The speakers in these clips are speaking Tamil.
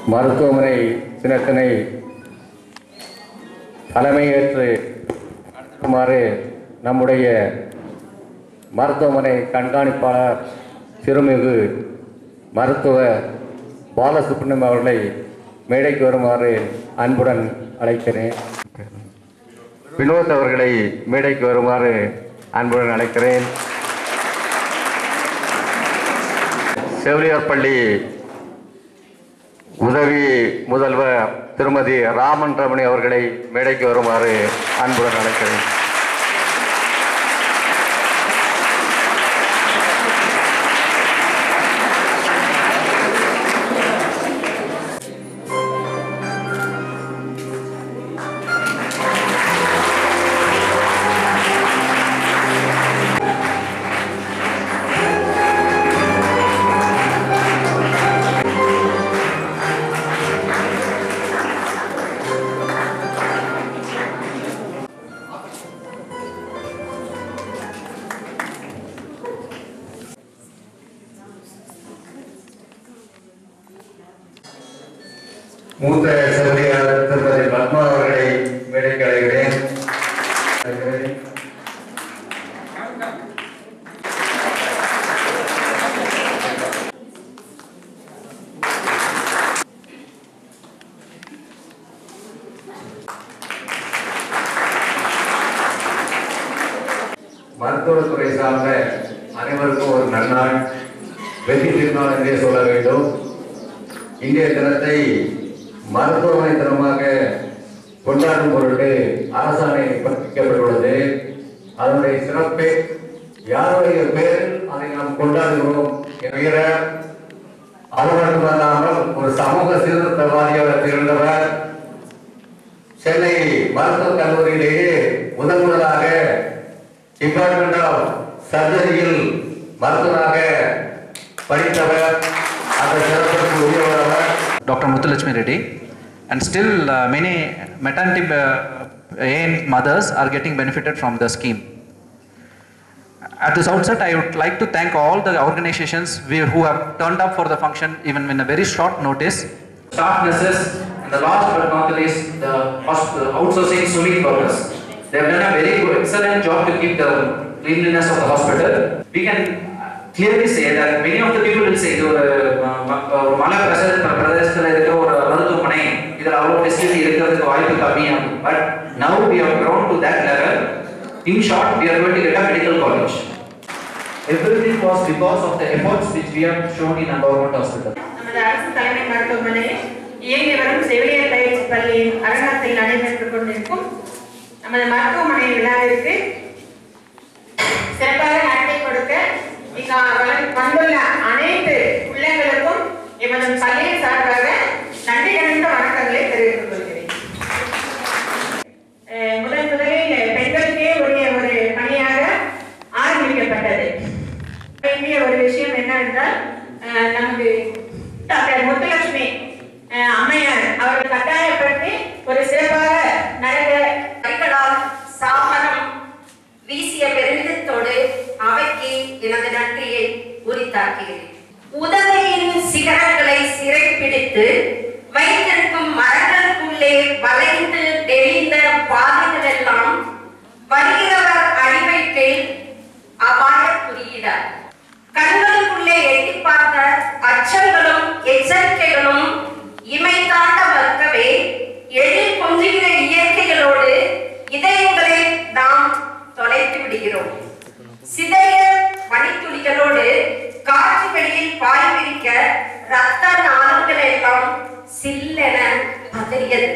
மருத்துவமனை தினத்தினை தலைமையேற்று நடத்துமாறு நம்முடைய மருத்துவமனை கண்காணிப்பாளர் திருமிகு மருத்துவர் பாலசுப்ரமணியம் அவர்களை மேடைக்கு வருமாறு அன்புடன் அழைக்கிறேன் வினோத் அவர்களை மேடைக்கு வருமாறு அன்புடன் அழைக்கிறேன் செவிலியர் பள்ளி உதவி முதல்வர் திருமதி ராமன் ரமணி அவர்களை மேடைக்கு வருமாறு அன்புடன் அழைக்கிறேன் மூத்த செவிலியர் திருமதி பத்மா அவர்களை மேடைக்கு அழைக்கிறேன் அழைக்கிறேன். மருத்துவத்துறை சார்ந்த அனைவருக்கும் ஒரு நன்னாள் வெற்றி திருநாள் என்றே சொல்ல வேண்டும் இன்றைய தினத்தை மருத்துவமனை தினமாக கொண்டாடும் பொருட்டு அரசாணை பிறப்பிக்கப்பட்டுள்ளது அதனுடைய சிறப்பு யாருடைய பேரில் அதை நாம் கொண்டாடுகிறோம் என்கிற அது மட்டுமல்லாமல் ஒரு சமூக சீர்திருத்தவாதியாக திகழ்ந்தவர் சென்னை மருத்துவக் கல்லூரியிலேயே முதன் முதலாக டிபார்ட்மெண்ட் ஆஃப் சர்ஜரியில் மருத்துவராக படித்தவர் அந்த சிறப்பிற்கு உரியவர் Dr. Muthulakshmi Reddy, and still uh, many maternity uh, AN mothers are getting benefited from the scheme. At this outset, I would like to thank all the organizations we, who have turned up for the function even in a very short notice. Staff nurses, and the last but not the least, the hospital outsourcing swimming workers. They have done a very good, excellent job to keep the cleanliness of the hospital. We can clearly say that many of the people will say இது ஒரு ம- ம- ஒரு மலை பிரதேச பிரதேசத்தில் இருக்கிற ஒரு மருத்துவமனை இதில் அவ்வளோ ஃபெசிலிட்டி இருக்கிறதுக்கு வாய்ப்பு கம்மியாகும் but now we have grown to that level. In short, we are going to get a medical college. Everything was because of the efforts which we have shown in our government hospital. நமது அரசு தலைமை மருத்துவமனையில் இயங்கி வரும் செவிலியர் பயிற்சி பள்ளியின் அரங்கத்தில் நடைபெற்றுக் கொண்டிருக்கும் நமது மருத்துவமனை விழாவிற்கு சிறப்பாக நடத்தி கொடுக்க இங்கு வள- வந்துள்ள அனைத்து உள்ளங்களுக்கும் எமது பள்ளியின் சார்பாக நன்றி கலந்த வணக்கங்களை தெரிவித்துக் கொள்கிறேன் அஹ் முதன் முதலில் பெண்களுக்கே உரிய ஒரு பணியாக ஆரம்பிக்கப்பட்டது வேண்டிய ஒரு விஷயம் என்னவென்றால் அஹ், நமது டாக்டர் முத்துலட்சுமி அஹ், அம்மையார் அவர்கள் கட்டாயப்படுத்தி ஒரு சிறப்பாக நடக்க கைகளால் சாமரம் வீசிய பெருமிதத்தோடு அவைக்கு எனது நன்றியை உரித்தாக்குகிறேன் உதவியின் சிகரங்களை சிறைப்பிடித்து வைத்திருக்கும் மரங்களுக்குள்ளே வளைந்து நெளிந்த பாதைகள் எல்லாம் வருகிறவர் அறிவைப்பில் அபாய குறியிடார் கண்களுக்குள்ளே எட்டி பார்த்த அச்சங்களும் எச்சரிக்கைகளும் இமை தாண்ட மறுக்கவே எழில் கொஞ்சுகிற இயற்கைகளோடு இதயங்களை நாம் தொலைத்து விடுகிறோம் சிதைய பனித்துளிகளோடு காற்று வெளியில் பாய் விரிக்க ரத்த நாளங்கள் எல்லாம் சில்லென பதறியது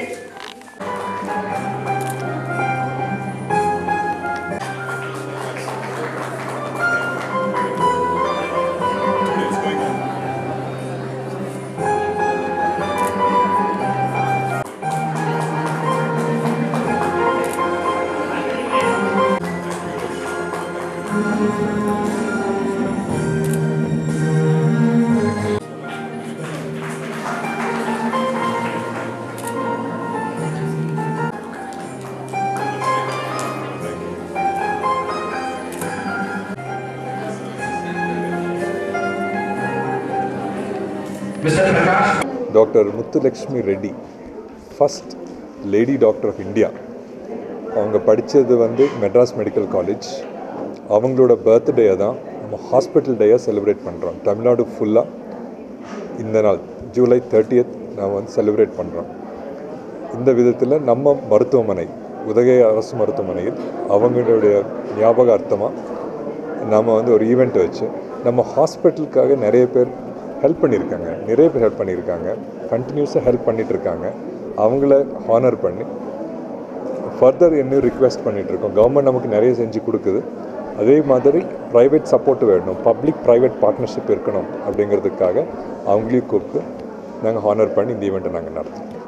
Mr. Prakash doctor Muthulakshmi Reddy first lady doctor of India அவங்க படித்தது வந்து மெட்ராஸ் மெடிக்கல் காலேஜ் அவங்களோட பர்த்டேயை தான் நம்ம ஹாஸ்பிட்டல் டேயாக செலிப்ரேட் பண்ணுறோம் தமிழ்நாடு ஃபுல்லாக இந்த நாள் ஜூலை தேர்ட்டியத் நாம் வந்து செலிப்ரேட் பண்ணுறோம் இந்த விதத்தில் நம்ம மருத்துவமனை உதகை அரசு மருத்துவமனையில் அவங்களுடைய ஞாபகார்த்தமாக நம்ம வந்து ஒரு ஈவெண்ட் வச்சு நம்ம ஹாஸ்பிட்டலுக்காக நிறைய பேர் ஹெல்ப் பண்ணியிருக்காங்க நிறைய பேர் ஹெல்ப் பண்ணியிருக்காங்க கண்டினியூஸாக ஹெல்ப் பண்ணிட்டு இருக்காங்க அவங்கள ஹானர் பண்ணி ஃபர்தர் இன்னும் ரிக்வெஸ்ட் பண்ணிகிட்ருக்கோம் கவர்மெண்ட் நமக்கு நிறைய செஞ்சு கொடுக்குது அதே மாதிரி ப்ரைவேட் சப்போர்ட் வேணும் பப்ளிக் ப்ரைவேட் பார்ட்னர்ஷிப் இருக்கணும் அப்படிங்கிறதுக்காக அவங்களையும் கூப்பிட்டு நாங்கள் ஹானர் பண்ணி இந்த ஈவெண்ட்டை நாங்கள் நடத்துகிறோம்